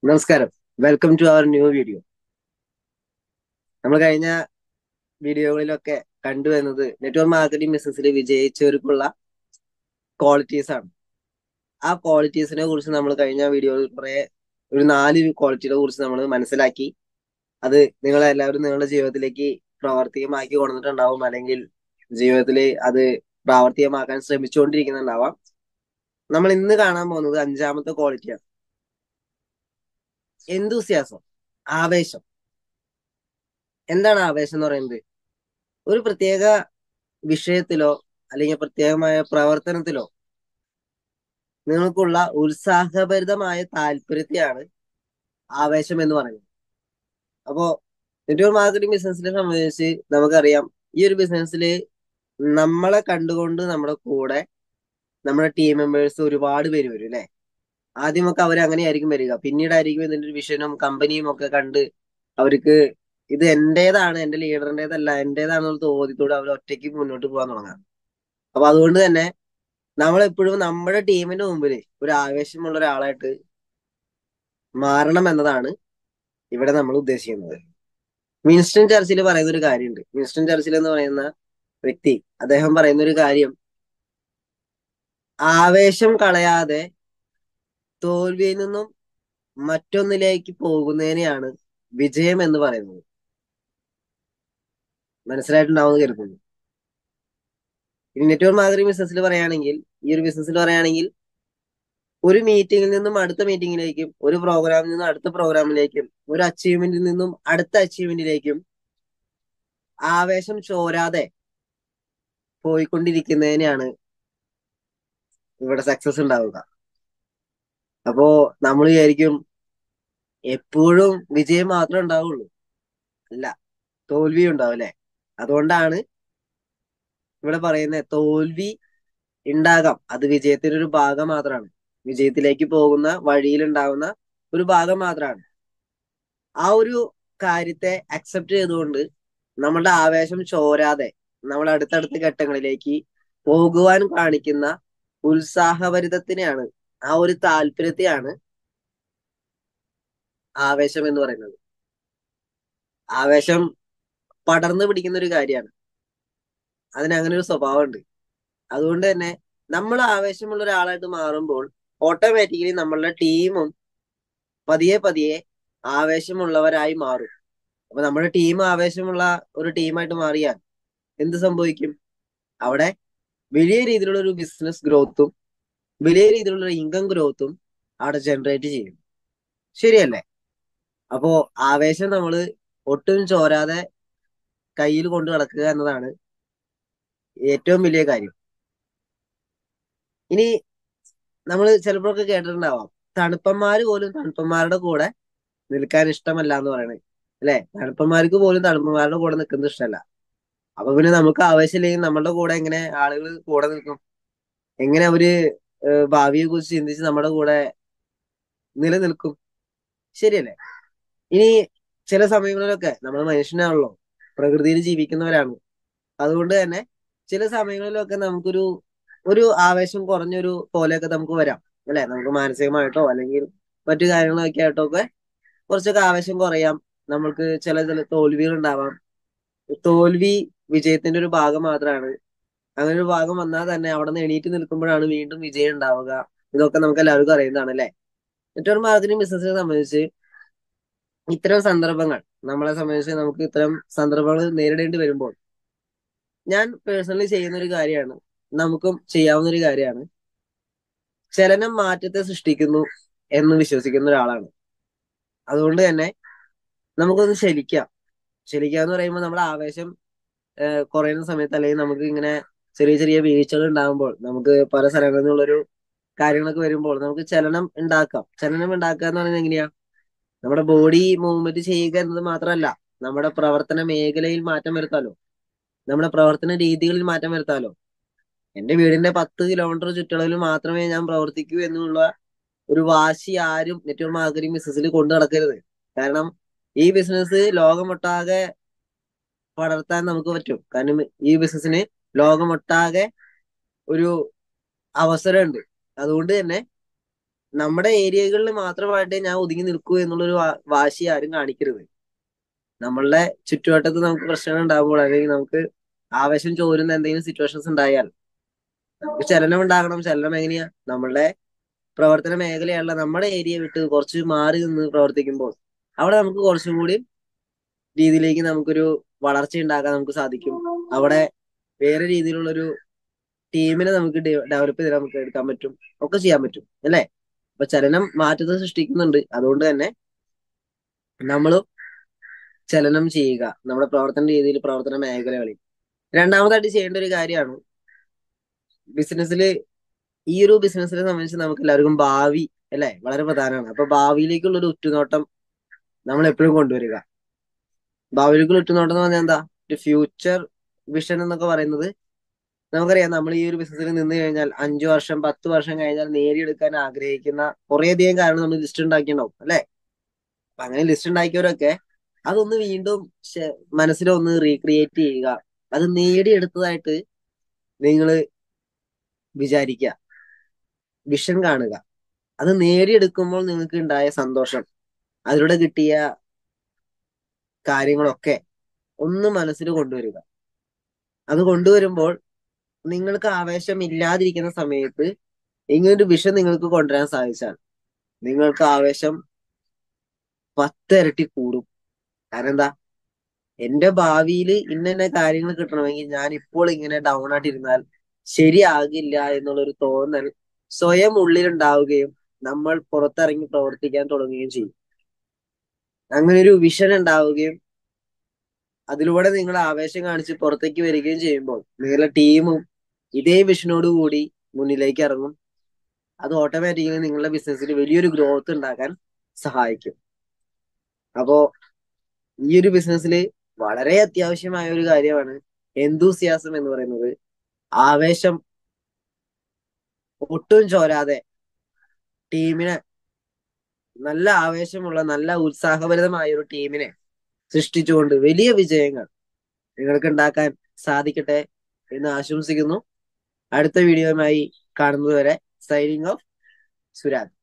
നമസ്കാരം welcome to our new video നമ്മൾ കഴിഞ്ഞ വീഡിയോകളിലൊക്കെ കണ്ടുവരുന്നത് നെറ്റ്വർക്ക് മാർക്കറ്റിംഗ് ബിസിനസ്സിൽ വിജയിച്ചവർക്കുള്ള ക്വാളിറ്റീസ് ആണ് ആ ക്വാളിറ്റീസിനെ കുറിച്ച് നമ്മൾ കഴിഞ്ഞ വീഡിയോയിൽ കുറെ ഒരു നാല് ക്വാളിറ്റിയെ കുറിച്ച് നമ്മൾ മനസ്സിലാക്കി അത് നിങ്ങൾ എല്ലാവരും നിങ്ങളുടെ ജീവിതത്തിലേക്ക് പ്രാവർത്തികമാക്കി കൊണ്ടുവന്നിട്ടുണ്ടാവും അല്ലെങ്കിൽ ജീവിതത്തിൽ അത് പ്രാവർത്തികമാക്കാൻ ശ്രമിച്ചുകൊണ്ടിരിക്കുന്നുണ്ടാവാം നമ്മൾ ഇന്ന് കാണാൻ പോകുന്നത് അഞ്ചാമത്തെ ക്വാളിറ്റിയാണ് എന്തുസിയാസം ആവേശം എന്താണ് ആവേശം എന്ന് പറയുന്നത് ഒരു പ്രത്യേക വിഷയത്തിലോ അല്ലെങ്കിൽ പ്രത്യേകമായ പ്രവർത്തനത്തിലോ നിങ്ങൾക്കുള്ള ഉത്സാഹഭരിതമായ താല്പര്യത്തെയാണ് ആവേശം എന്ന് പറയുന്നത് അപ്പോ നെറ്റ്വർക്ക് മാർക്കറ്റിംഗ് ബിസിനസിനെ സംബന്ധിച്ച് നമുക്കറിയാം ഈ ഒരു ബിസിനസ്സിൽ നമ്മളെ കണ്ടുകൊണ്ട് നമ്മുടെ കൂടെ നമ്മുടെ ടീം മെമ്പേഴ്സ് ഒരുപാട് പേര് വരും അല്ലെ ആദ്യമൊക്കെ അവർ അങ്ങനെയായിരിക്കും വരിക പിന്നീടായിരിക്കും ഇതിന്റെ ഒരു വിഷനും കമ്പനിയും ഒക്കെ കണ്ട് അവർക്ക് ഇത് എന്റേതാണ് എന്റെ ലീഡറിന്റേതല്ല എന്റേതാണെന്നുള്ള തോതിത്തോടെ അവർ ഒറ്റയ്ക്ക് മുന്നോട്ട് പോകാൻ തുടങ്ങാം അപ്പൊ അതുകൊണ്ട് തന്നെ നമ്മളെപ്പോഴും നമ്മുടെ ടീമിന്റെ മുമ്പിൽ ഒരു ആവേശമുള്ള ഒരാളായിട്ട് മാറണം എന്നതാണ് ഇവിടെ നമ്മൾ ഉദ്ദേശിക്കുന്നത് വിൻസ്റ്റൺ ചർച്ചിൽ പറയുന്ന ഒരു കാര്യമുണ്ട് വിൻസ്റ്റൺ ചർച്ചിൽ എന്ന് പറയുന്ന വ്യക്തി അദ്ദേഹം പറയുന്ന ഒരു കാര്യം ആവേശം കളയാതെ തോൽവിയിൽ നിന്നും മറ്റൊന്നിലേക്ക് പോകുന്നതിനെയാണ് വിജയം എന്ന് പറയുന്നത് മനസ്സിലായിട്ടുണ്ടാവുന്ന കരുതുന്നു ഇനി നെറ്റ്വർക്ക് മാർക്കറ്റിംഗ് ബിസിനസ്സിൽ പറയുകയാണെങ്കിൽ ഈ ഒരു ബിസിനസ്സിൽ പറയുകയാണെങ്കിൽ ഒരു മീറ്റിംഗിൽ നിന്നും അടുത്ത മീറ്റിംഗിലേക്കും ഒരു പ്രോഗ്രാമിൽ നിന്നും അടുത്ത പ്രോഗ്രാമിലേക്കും ഒരു അച്ചീവ്മെന്റിൽ നിന്നും അടുത്ത അച്ചീവ്മെന്റിലേക്കും ആവേശം ചോരാതെ പോയിക്കൊണ്ടിരിക്കുന്നതിനെയാണ് ഇവിടെ സക്സസ് ഉണ്ടാവുക അപ്പോ നമ്മൾ വിചാരിക്കും എപ്പോഴും വിജയം മാത്രമേ ഉണ്ടാവുള്ളൂ അല്ല തോൽവി ഉണ്ടാവും അല്ലെ അതുകൊണ്ടാണ് ഇവിടെ പറയുന്നത് തോൽവി ഉണ്ടാകാം അത് വിജയത്തിന്റെ ഒരു ഭാഗം മാത്രമാണ് വിജയത്തിലേക്ക് പോകുന്ന വഴിയിൽ ഉണ്ടാകുന്ന ഒരു ഭാഗം മാത്രമാണ് ആ ഒരു കാര്യത്തെ അക്സെപ്റ്റ് ചെയ്തുകൊണ്ട് നമ്മളുടെ ആവേശം ചോരാതെ നമ്മൾ അടുത്തടുത്ത ഘട്ടങ്ങളിലേക്ക് പോകുവാൻ കാണിക്കുന്ന ഉത്സാഹഭരിതത്തിനെയാണ് ആ ഒരു താല്പര്യത്തെയാണ് ആവേശം എന്ന് പറയുന്നത് ആവേശം പടർന്നു പിടിക്കുന്ന ഒരു കാര്യമാണ് അതിന് അങ്ങനെ ഒരു സ്വഭാവമുണ്ട് അതുകൊണ്ട് തന്നെ നമ്മൾ ആവേശമുള്ള ഒരാളായിട്ട് മാറുമ്പോൾ ഓട്ടോമാറ്റിക്കലി നമ്മളുടെ ടീമും പതിയെ പതിയെ ആവേശമുള്ളവരായി മാറും അപ്പൊ നമ്മുടെ ടീം ആവേശമുള്ള ഒരു ടീമായിട്ട് മാറിയാൽ എന്ത് സംഭവിക്കും അവിടെ വലിയ രീതിയിലുള്ള ഒരു ബിസിനസ് ഗ്രോത്തും വലിയ രീതിയിലുള്ള ഇൻകം ഗ്രോത്തും അവിടെ ജനറേറ്റ് ചെയ്യും ശരിയല്ലേ അപ്പോ ആവേശം നമ്മൾ ഒട്ടും ചോരാതെ കയ്യിൽ കൊണ്ടു നടക്കുക എന്നതാണ് ഏറ്റവും വലിയ കാര്യം ഇനി നമ്മൾ ചിലപ്പോഴൊക്കെ കേട്ടിട്ടുണ്ടാവാം തണുപ്പന്മാര് പോലും തണുപ്പന്മാരുടെ കൂടെ നിൽക്കാൻ ഇഷ്ടമല്ല എന്ന് പറയണത് അല്ലെ തണുപ്പന്മാർക്ക് പോലും തണുപ്പന്മാരുടെ കൂടെ നിൽക്കുന്നത് ഇഷ്ടമല്ല അപ്പൊ പിന്നെ നമുക്ക് ആവശ്യമില്ലെങ്കിൽ നമ്മളുടെ കൂടെ എങ്ങനെ ആളുകൾ കൂടെ നിൽക്കും എങ്ങനെ അവര് ഭാവിയെ കുറിച്ച് ചിന്തിച്ച് നമ്മുടെ കൂടെ നിലനിൽക്കും ശരിയല്ലേ ഇനി ചില സമയങ്ങളിലൊക്കെ നമ്മൾ മനുഷ്യനാണല്ലോ പ്രകൃതിയിൽ ജീവിക്കുന്നവരാണ് അതുകൊണ്ട് തന്നെ ചില സമയങ്ങളിലൊക്കെ നമുക്കൊരു ഒരു ആവേശം കുറഞ്ഞൊരു പോലെയൊക്കെ നമുക്ക് വരാം അല്ലെ നമുക്ക് മാനസികമായിട്ടോ അല്ലെങ്കിൽ മറ്റു കാര്യങ്ങളൊക്കെ ആയിട്ടോ ഒക്കെ കുറച്ചൊക്കെ ആവേശം കുറയാം നമ്മൾക്ക് ചില ചില തോൽവികൾ ഉണ്ടാവാം തോൽവി വിജയത്തിന്റെ ഒരു ഭാഗം മാത്രമാണ് അങ്ങനെ ഒരു ഭാഗം വന്നാൽ തന്നെ അവിടെ നിന്ന് എണീറ്റ് നിൽക്കുമ്പോഴാണ് വീണ്ടും വിജയം ഉണ്ടാവുക ഇതൊക്കെ നമുക്ക് എല്ലാവർക്കും അറിയുന്നതാണ് അല്ലെ നെറ്റ്വർക്ക് മാർക്കറ്റിംഗ് ബിസിനസിനെ സംബന്ധിച്ച് ഇത്തരം സന്ദർഭങ്ങൾ നമ്മളെ സംബന്ധിച്ച് നമുക്ക് ഇത്തരം സന്ദർഭങ്ങൾ നേരിടേണ്ടി വരുമ്പോൾ ഞാൻ പേഴ്സണലി ചെയ്യുന്ന ഒരു കാര്യമാണ് നമുക്കും ചെയ്യാവുന്ന ഒരു കാര്യമാണ് ചലനം മാറ്റത്തെ സൃഷ്ടിക്കുന്നു എന്ന് വിശ്വസിക്കുന്ന ഒരാളാണ് അതുകൊണ്ട് തന്നെ നമുക്കൊന്ന് ശലിക്കാം ശലിക്കുക എന്ന് പറയുമ്പോൾ നമ്മുടെ ആവേശം കുറയുന്ന സമയത്ത് അല്ലെങ്കിൽ നമുക്ക് ഇങ്ങനെ ചെറിയ ചെറിയ വീഴ്ചകൾ ഉണ്ടാകുമ്പോൾ നമുക്ക് പല സ്ഥലങ്ങളിൽ നിന്നുള്ളൊരു കാര്യങ്ങളൊക്കെ വരുമ്പോൾ നമുക്ക് ചലനം ഉണ്ടാക്കാം ചലനം ഉണ്ടാക്കുക എന്ന് പറയുന്നത് എങ്ങനെയാ നമ്മുടെ ബോഡി മൂവ്മെന്റ് ചെയ്യുക എന്നത് മാത്രമല്ല നമ്മുടെ പ്രവർത്തന മേഖലയിൽ മാറ്റം വരുത്താലോ നമ്മുടെ പ്രവർത്തന രീതികളിൽ മാറ്റം വരുത്താലോ എന്റെ വീടിന്റെ പത്ത് കിലോമീറ്റർ ചുറ്റളവിൽ മാത്രമേ ഞാൻ പ്രവർത്തിക്കൂ എന്നുള്ള ഒരു വാശി ആരും നെറ്റ്വർക്ക് മാർക്കറ്റിംഗ് ബിസിനസ്സിൽ കൊണ്ടു നടക്കരുത് കാരണം ഈ ബിസിനസ് ലോകമൊട്ടാകെ പടർത്താൻ നമുക്ക് പറ്റും കാരണം ഈ ബിസിനസ്സിന് ലോകമൊട്ടാകെ ഒരു അവസരമുണ്ട് അതുകൊണ്ട് തന്നെ നമ്മുടെ ഏരിയകളിൽ മാത്രമായിട്ട് ഞാൻ ഒതുങ്ങി നിൽക്കൂ എന്നുള്ളൊരു വാ- വാശി ആരും കാണിക്കരുത് നമ്മളുടെ ചുറ്റുവട്ടത്ത് നമുക്ക് പ്രശ്നങ്ങൾ ഉണ്ടാകുമ്പോൾ അല്ലെങ്കിൽ നമുക്ക് ആവേശം ചോരുന്ന എന്തെങ്കിലും സിറ്റുവേഷൻസ് ഉണ്ടായാൽ നമുക്ക് ചലനം ഉണ്ടാകണം ചലനം എങ്ങനെയാ നമ്മളുടെ പ്രവർത്തന മേഖലയുള്ള നമ്മുടെ ഏരിയ വിട്ട് കുറച്ച് മാറി നിന്ന് പ്രവർത്തിക്കുമ്പോൾ അവിടെ നമുക്ക് കുറച്ചും കൂടി രീതിയിലേക്ക് നമുക്കൊരു വളർച്ച ഉണ്ടാക്കാൻ നമുക്ക് സാധിക്കും അവിടെ വേറെ രീതിയിലുള്ളൊരു ടീമിനെ നമുക്ക് ഡെവലപ്പ് ചെയ്ത് നമുക്ക് എടുക്കാൻ പറ്റും ഒക്കെ ചെയ്യാൻ പറ്റും അല്ലേ അപ്പൊ ചലനം മാറ്റത്തെ സൃഷ്ടിക്കുന്നുണ്ട് അതുകൊണ്ട് തന്നെ നമ്മളും ചലനം ചെയ്യുക നമ്മുടെ പ്രവർത്തന രീതിയിൽ പ്രവർത്തന മേഖലകളിൽ രണ്ടാമതായിട്ട് ചെയ്യേണ്ട ഒരു കാര്യമാണ് ബിസിനസ്സിൽ ഈ ഒരു ബിസിനസ്സിനെ സംബന്ധിച്ച് നമുക്ക് എല്ലാവർക്കും ഭാവി അല്ലെ വളരെ പ്രധാനമാണ് അപ്പൊ ഭാവിയിലേക്കുള്ള ഒരു ഉറ്റുനോട്ടം നമ്മൾ എപ്പോഴും കൊണ്ടുവരിക ഭാവിയിലേക്കുള്ള ഉറ്റുനോട്ടം എന്ന് പറഞ്ഞാൽ എന്താ ഒരു ഫ്യൂച്ചർ വിഷൻ എന്നൊക്കെ പറയുന്നത് നമുക്കറിയാം നമ്മൾ ഈ ഒരു ബിസിനസ്സിൽ നിന്ന് കഴിഞ്ഞാൽ അഞ്ചു വർഷം പത്ത് വർഷം കഴിഞ്ഞാൽ നേടിയെടുക്കാൻ ആഗ്രഹിക്കുന്ന കുറേയധികം കാരണം നമ്മൾ ലിസ്റ്റ് ഉണ്ടാക്കിയിട്ടുണ്ടാവും അല്ലെ അപ്പൊ അങ്ങനെ ലിസ്റ്റ് ഉണ്ടാക്കിയവരൊക്കെ അതൊന്ന് വീണ്ടും ശ- മനസ്സിലൊന്ന് റീക്രിയേറ്റ് ചെയ്യുക അത് നേടിയെടുത്തതായിട്ട് നിങ്ങൾ വിചാരിക്കുക വിഷൻ കാണുക അത് നേടിയെടുക്കുമ്പോൾ നിങ്ങൾക്ക് ഉണ്ടായ സന്തോഷം അതിലൂടെ കിട്ടിയ കാര്യങ്ങളൊക്കെ ഒന്ന് മനസ്സിൽ കൊണ്ടുവരിക അത് കൊണ്ടുവരുമ്പോൾ നിങ്ങൾക്ക് ആവേശം ഇല്ലാതിരിക്കുന്ന സമയത്ത് ഇങ്ങനൊരു വിഷൻ നിങ്ങൾക്ക് കൊണ്ടുവരാൻ സാധിച്ചാൽ നിങ്ങൾക്ക് ആവേശം പത്തിരട്ടി കൂടും കാരണം എന്താ എന്റെ ഭാവിയിൽ ഇന്ന ഇന്ന കാര്യങ്ങൾ കിട്ടണമെങ്കിൽ ഞാൻ ഇപ്പോൾ ഇങ്ങനെ ഡൗൺ ആയിട്ടിരുന്നാൽ ശരിയാകില്ല എന്നുള്ളൊരു തോന്നൽ സ്വയം ഉള്ളിലുണ്ടാവുകയും നമ്മൾ പുറത്തിറങ്ങി പ്രവർത്തിക്കാൻ തുടങ്ങുകയും ചെയ്യും അങ്ങനെ ഒരു വിഷൻ ഉണ്ടാവുകയും അതിലൂടെ നിങ്ങൾ ആവേശം കാണിച്ച് പുറത്തേക്ക് വരികയും ചെയ്യുമ്പോൾ നിങ്ങളുടെ ടീമും ഇതേ വിഷനോട് കൂടി മുന്നിലേക്ക് ഇറങ്ങും അത് ഓട്ടോമാറ്റിക്കലി നിങ്ങളുടെ ബിസിനസ്സിൽ വലിയൊരു ഗ്രോത്ത് ഉണ്ടാക്കാൻ സഹായിക്കും അപ്പോ ഈ ഒരു ബിസിനസ്സിൽ വളരെ അത്യാവശ്യമായ ഒരു കാര്യമാണ് എന്തൂസിയാസം എന്ന് പറയുന്നത് ആവേശം ഒട്ടും ചോരാതെ ടീമിനെ നല്ല ആവേശമുള്ള നല്ല ഉത്സാഹഭരിതമായ ഒരു ടീമിനെ സൃഷ്ടിച്ചുകൊണ്ട് വലിയ വിജയങ്ങൾ നിങ്ങൾക്ക് ഉണ്ടാക്കാൻ സാധിക്കട്ടെ എന്ന് ആശംസിക്കുന്നു അടുത്ത വീഡിയോയുമായി കാണുന്നതുവരെ സൈനിങ് ഓഫ് സുരാഗ്